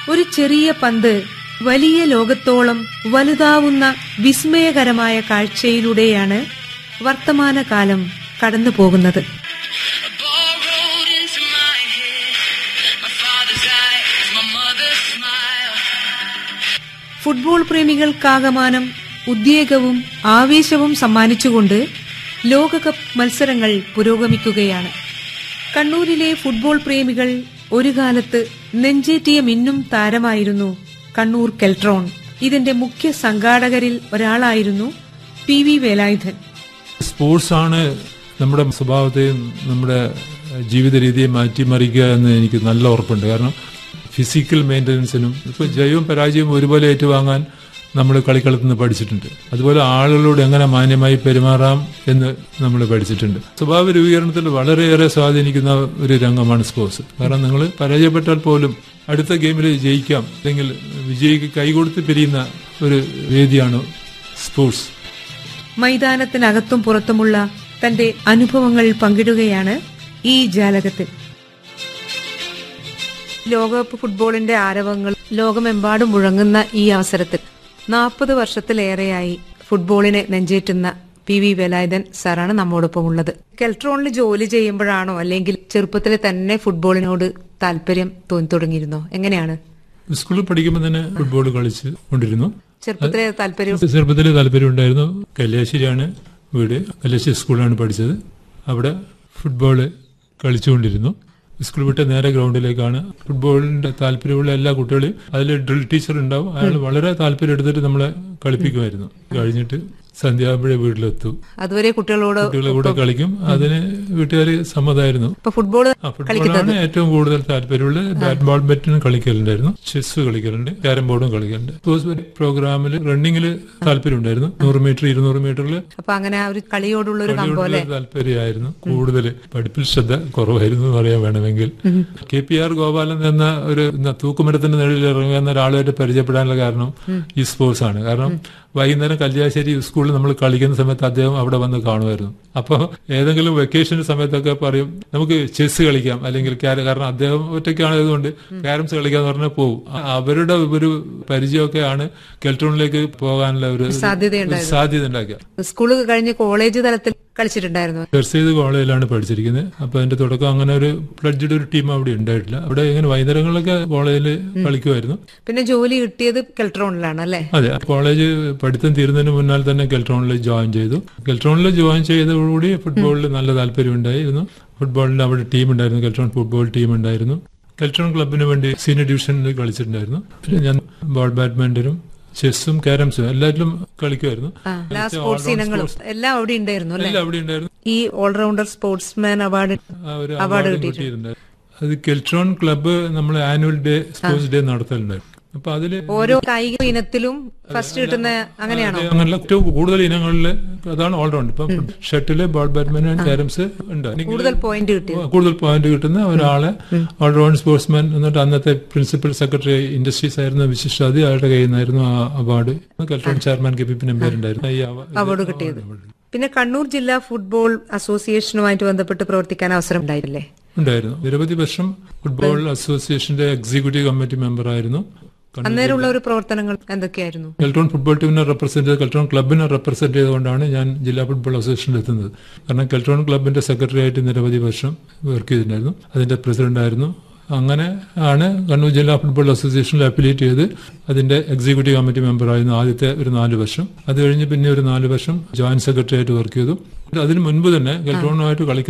ഒരു ചെറിയ പന്ത് വലിയ ലോകത്തോളം വലുതാവുന്ന വിസ്മയകരമായ കാഴ്ചയിലൂടെയാണ് വർത്തമാനകാലം കടന്നു പോകുന്നത് A ball rolled into my head. My father's eyes, my mother's smile. Football പ്രേമികൾക്കാകമാനം ഉദ്വേഗവും ആവേശവും സമ്മാനിച്ചുകൊണ്ട് ലോകകപ്പ് മത്സരങ്ങൾ പുരോഗമിക്കുകയാണ് കണ്ണൂരിലെ ഫുട്ബോൾ പ്രേമികൾ ഒരു കാലത്ത് നെഞ്ചേറ്റിയ മിന്നും താരമായിരുന്നു കണ്ണൂർ കെൽട്രോൺ ഇതിന്റെ മുഖ്യ സംഘാടകരിൽ ഒരാളായിരുന്നു പി വി വേലായുധൻ സ്പോർട്സ് ആണ് നമ്മുടെ സ്വഭാവത്തെയും നമ്മുടെ ജീവിത രീതിയെ മാറ്റിമറിക്കുക എന്ന് എനിക്ക് നല്ല ഉറപ്പുണ്ട് കാരണം ഫിസിക്കൽ മെയിൻ്റനൻസിനും ഇപ്പോൾ ജയവും പരാജയവും ഒരുപോലെ ഏറ്റുവാങ്ങാൻ നമ്മൾ കളിക്കളത്തിൽ നിന്ന് പഠിച്ചിട്ടുണ്ട് അതുപോലെ ആളുകളോട് എങ്ങനെ മാന്യമായി പെരുമാറാം എന്ന് നമ്മൾ പഠിച്ചിട്ടുണ്ട് സ്വഭാവ രൂപീകരണത്തിൽ വളരെയേറെ സ്വാധീനിക്കുന്ന ഒരു രംഗമാണ് സ്പോർട്സ് കാരണം നിങ്ങൾ പരാജയപ്പെട്ടാൽ പോലും അടുത്ത ഗെയിമിൽ ജയിക്കാം അല്ലെങ്കിൽ വിജയിക്ക് കൈകൊടുത്ത് പിരിയുന്ന ഒരു വേദിയാണ് സ്പോർട്സ് മൈതാനത്തിനകത്തും പുറത്തുമുള്ള തന്റെ അനുഭവങ്ങൾ പങ്കിടുകയാണ് ഈ ജാലകത്തിൽ ലോകകപ്പ് ഫുട്ബോളിന്റെ ആരവങ്ങൾ ലോകമെമ്പാടും മുഴങ്ങുന്ന ഈ അവസരത്തിൽ നാൽപ്പത് വർഷത്തിലേറെയായി ഫുട്ബോളിനെ നെഞ്ചേറ്റുന്ന പി വി വേലായുധൻ സാറാണ് നമ്മോടൊപ്പം ഉള്ളത് കെൽട്രോണിൽ ജോലി ചെയ്യുമ്പോഴാണോ അല്ലെങ്കിൽ ചെറുപ്പത്തിലെ തന്നെ ഫുട്ബോളിനോട് താല്പര്യം തോന്നി തുടങ്ങിയിരുന്നോ എങ്ങനെയാണ് സ്കൂളിൽ പഠിക്കുമ്പോൾ തന്നെ ഫുട്ബോൾ കളിച്ച് കൊണ്ടിരുന്നു ചെറുപ്പത്തിലെ താല്പര്യം ചെറുപ്പത്തിൽ താല്പര്യം ഉണ്ടായിരുന്നു കല്യാശ്ശേരിയാണ് വീട് കല്യാശ്ശേരി സ്കൂളിലാണ് പഠിച്ചത് അവിടെ ഫുട്ബോൾ കളിച്ചുകൊണ്ടിരുന്നു സ്കൂൾ വിട്ട് നേരെ ഗ്രൗണ്ടിലേക്കാണ് ഫുട്ബോളിന്റെ താല്പര്യമുള്ള എല്ലാ കുട്ടികളെയും അതിൽ ഡ്രിൽ ടീച്ചർ ഉണ്ടാവും അയാൾ വളരെ താല്പര്യം എടുത്തിട്ട് നമ്മളെ കളിപ്പിക്കുമായിരുന്നു കഴിഞ്ഞിട്ട് സന്ധ്യാകുമ്പോഴേ വീട്ടിലെത്തും അതുവരെ കുട്ടികളോട് കുട്ടികളെ കൂടെ കളിക്കും അതിന് വീട്ടുകാര് സമ്മതമായിരുന്നു ഇപ്പൊ ഫുട്ബോൾ ആ ഫുട്ബോളാണ് ഏറ്റവും കൂടുതൽ താല്പര്യമുള്ളത് ബാറ്റ് ബോൾ ബാറ്റിനും കളിക്കലുണ്ടായിരുന്നു ചെസ് കളിക്കലുണ്ട് ക്യാരം ബോർഡും കളിക്കലുണ്ട് സ്പോർട്സ് പ്രോഗ്രാമിൽ റണ്ണിങ്ങിൽ താല്പര്യം ഉണ്ടായിരുന്നു നൂറ് മീറ്റർ ഇരുന്നൂറ് മീറ്ററിൽ അപ്പൊ അങ്ങനെ ആ ഒരു കളിയോടുള്ള ഒരു കമ്പം താല്പര്യമായിരുന്നു കൂടുതൽ പഠിപ്പിൽ ശ്രദ്ധ കുറവായിരുന്നു എന്ന് പറയാൻ വേണമെങ്കിൽ കെ പി ആർ ഗോപാലൻ എന്ന ഒരു ന- തൂക്കുമരത്തിന്റെ നിഴലിൽ ഇറങ്ങുക എന്ന ഒരാളുമായിട്ട് പരിചയപ്പെടാനുള്ള കാരണം ഈ സ്പോർട്സ് ആണ് കാരണം വൈകുന്നേരം കല്യാശ്ശേരി സ്കൂളിൽ നമ്മൾ കളിക്കുന്ന സമയത്ത് അദ്ദേഹം അവിടെ വന്ന് കാണുമായിരുന്നു അപ്പോൾ ഏതെങ്കിലും വെക്കേഷൻ സമയത്തൊക്കെ പറയും നമുക്ക് ചെസ് കളിക്കാം അല്ലെങ്കിൽ ക്യാര- കാരണം അദ്ദേഹം ഒറ്റയ്ക്കാണതുകൊണ്ട് ക്യാരംസ് കളിക്കാന്ന് പറഞ്ഞാൽ പോകും അ- അവരുടെ ഒരു പരിചയമൊക്കെയാണ് കെൽട്രോണിലേക്ക് പോകാനുള്ള ഒരു സാധ്യതയുണ്ടായത്. ഒരു സാധ്യത ഉണ്ടാക്കുക സ്കൂൾ കഴിഞ്ഞ് കോളേജ് തലത്തിൽ കളിച്ചിട്ടുണ്ടായിരുന്നു ചെർസെയ്ത് കോളേജിലാണ് പഠിച്ചിരിക്കുന്നത് അപ്പൊ അതിന്റെ തുടക്കം അങ്ങനെ ഒരു പ്ലഡ്ജഡ് ഒരു ടീം അവിടെ ഉണ്ടായിട്ടില്ല അവിടെ ഇങ്ങനെ വൈകുന്നേരങ്ങളിലൊക്കെ കോളേജിൽ കളിക്കുമായിരുന്നു പിന്നെ ജോലി കിട്ടിയത് കെൽട്രോണിലാണ് അല്ലേ അതെ കോളേജ് പഠിത്തം തീരുന്നതിന് മുന്നാൽ തന്നെ കെൽട്രോണിൽ ജോയിൻ ചെയ്തു കെൽട്രോണിൽ ജോയിൻ ചെയ്തതോടുകൂടി ഫുട്ബോളിൽ നല്ല താല്പര്യം ഉണ്ടായിരുന്നു ഫുട്ബോളിന്റെ അവിടെ ടീം ഉണ്ടായിരുന്നു കെൽട്രോൺ ഫുട്ബോൾ ടീം ഉണ്ടായിരുന്നു കെൽട്രോൺ ക്ലബിന് വേണ്ടി സീനിയർ ഡിവിഷനിൽ കളിച്ചിട്ടുണ്ടായിരുന്നു പിന്നെ ഞാൻ ബോൾ ബാഡ്മിന്റനും ചെസ്സും ക്യാരംസും എല്ലാറ്റിലും കളിക്കുമായിരുന്നു എല്ലാ സ്പോർട്സ് ഇനങ്ങളും എല്ലാം അവിടെ ഉണ്ടായിരുന്നു അല്ലെ എല്ലാം അവിടെ ഉണ്ടായിരുന്നു ഈ ഓൾറൗണ്ടർ സ്പോർട്സ്മാൻ അവാർഡ് ആ ഒരു അവാർഡ് കിട്ടിയിട്ടുണ്ടായിരുന്നു അത് കെൽട്രോൺ ക്ലബ്ബ് നമ്മൾ ആനുവൽ ഡേ സ്പോർട്സ് ഡേ നടത്തലുണ്ടായിരുന്നു അപ്പൊ അതില് ഓരോ കായിക ഇനത്തിലും ഫസ്റ്റ് കിട്ടുന്ന അങ്ങനെയാണോ അങ്ങനെയുള്ള ഏറ്റവും കൂടുതൽ ഇനങ്ങളിൽ അതാണ് ഓൾറൗണ്ട് ഇപ്പം ഷട്ടില് ബോൾ ബാഡ്മിന്റൺ ക്യാരംസ് ഉണ്ട് കൂടുതൽ പോയിന്റ് കിട്ടി കൂടുതൽ പോയിന്റ് കിട്ടുന്ന ഒരാളെ ഓൾറൗണ്ട് സ്പോർട്സ്മാൻ എന്നിട്ട് അന്നത്തെ പ്രിൻസിപ്പൽ സെക്രട്ടറി ഇൻഡസ്ട്രീസ് ആയിരുന്ന വിശിഷ്ടാദി അയാളുടെ കയ്യിൽ നിന്നായിരുന്നു ആ award Keltron chairman K P P നമ്പാരുണ്ടായിരുന്നു ഈ award- അവാർഡ് കിട്ടിയത് പിന്നെ കണ്ണൂർ ജില്ലാ ഫുട്ബോൾ അസോസിയേഷനുമായിട്ട് ബന്ധപ്പെട്ട് പ്രവർത്തിക്കാൻ അവസരം ഉണ്ടായില്ലേ ഉണ്ടായിരുന്നു നിരവധി വർഷം ഫുട്ബോൾ അസോസിയേഷന്റെ എക്സിക്യൂട്ടീവ് കമ്മിറ്റി മെമ്പർ ആയിരുന്നു അന്നേരമുള്ള ഒരു പ്രവർത്തനങ്ങൾ എന്തൊക്കെയായിരുന്നു കെൽട്രോൺ ഫുട്ബോൾ ടീമിനെ റെപ്രസെന്റ് ചെയ്ത് കെൽട്രോൺ ക്ലബിനെ റെപ്രസെന്റ് ചെയ്തുകൊണ്ടാണ് ഞാൻ ജില്ലാ ഫുട്ബോൾ അസോസിയേഷനിൽ എത്തുന്നത് കാരണം കെൽട്രോൺ ക്ലബിന്റെ സെക്രട്ടറി ആയിട്ട് നിരവധി വർഷം വർക്ക് ചെയ്തിട്ടുണ്ടായിരുന്നു അതിന്റെ പ്രസിഡന്റ് ആയിരുന്നു അങ്ങനെ ആണ് കണ്ണൂർ ജില്ലാ ഫുട്ബോൾ അസോസിയേഷനിൽ അഫിലിയേറ്റ് ചെയ്ത് അതിന്റെ എക്സിക്യൂട്ടീവ് കമ്മിറ്റി മെമ്പർ ആയിരുന്നു ആദ്യത്തെ ഒരു നാല് വർഷം അത് കഴിഞ്ഞ് പിന്നെ ഒരു നാല് വർഷം ജോയിന്റ് സെക്രട്ടറി ആയിട്ട് വർക്ക് ചെയ്തു അതിന് മുൻപ് തന്നെ കെൽട്രോണുമായിട്ട് കളിക്കുന്ന